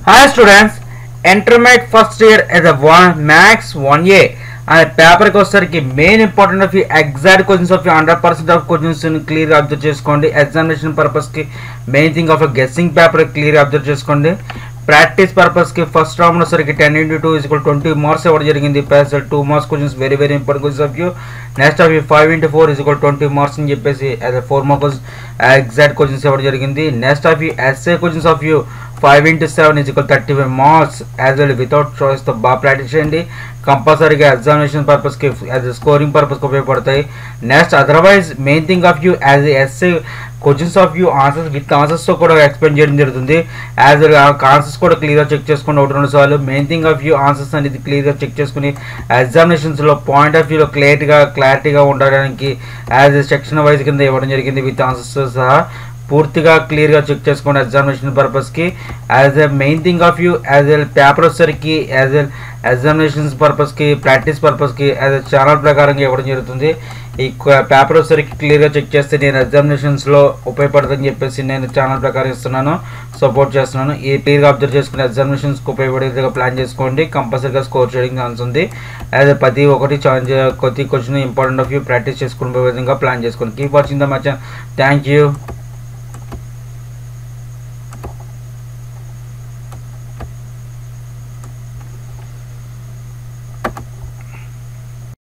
hi students intermediate first year S one maths one A అనే పేపర్కి వచ్చేసరికి main important of exact questions of hundred percent of questions క్లియర్గా observe చేసుకోండి examination పర్పస్కి main thing of guessing paper క్లియర్గా observe చేసుకోండి practice పర్పస్కి first round వచ్చేసరికి ten into two equal twenty marks ఇవ్వడం జరిగింది plus two marks questions very very important questions of you next of you five into four equal twenty marks అని చెప్పేసి as four marks exact questions ఇవ్వడం జరిగింది next of you SA questions of you five into seven is equal thirty five marks as well without చాయిస్తో బాగా practice చేయండి కంపల్సరీగా examination పర్పస్కి as scoring పర్పస్కి ఉపయోగపడతాయి next otherwise main thing of you as SA questions of you answers with ఆన్సర్స్తో కూడా explain చేయడం జరుగుతుంది యాజ్ ఆన్సర్స్ కూడా క్లియర్గా చెక్ చేసుకోండి ఒకటి రెండు సార్లు main thing of view answers అనేది క్లియర్గా చెక్ చేసుకుని ఎగ్జామినేషన్స్లో పాయింట్ ఆఫ్ వ్యూలో క్లియర్గా క్లారిటీగా ఉండడానికి యాజ్ సెక్షన్ వైజ్ కింద ఇవ్వడం జరిగింది విత్ ఆన్సర్స్తో సహా పూర్తిగా క్లియర్గా చెక్ చేసుకోండి ఎగ్జామినేషన్ పర్పస్కి as a main thing of you as a paper వచ్చేసరికి యాజ్ ఎ ఎగ్జామినేషన్స్ పర్పస్కి ప్రాక్టీస్ పర్పస్కి యాజ్ ఎ ఛానల్ ప్రకారంగా ఇవ్వడం జరుగుతుంది ఈ పేపర్ వచ్చేసరికి క్లియర్గా చెక్ చేస్తే నేను ఎగ్జామినేషన్స్లో ఉపయోగపడుతుందని చెప్పేసి నేను ఛానల్ ప్రకారం ఇస్తున్నాను సపోర్ట్ చేస్తున్నాను ఈ క్లియర్గా అబ్జర్వ్ చేసుకుని ఎగ్జామినేషన్స్కి ఉపయోగపడేదిగా ప్లాన్ చేసుకోండి కంపల్సరీగా స్కోర్ చేయడానికి ఛాన్స్ ఉంది యాజ్ ప్రతి ఒక్కటి ఛాలెంజ్ కొద్ది question important of you practice చేసుకునే విధంగా ప్లాన్ చేసుకోండి keep watching the much thank you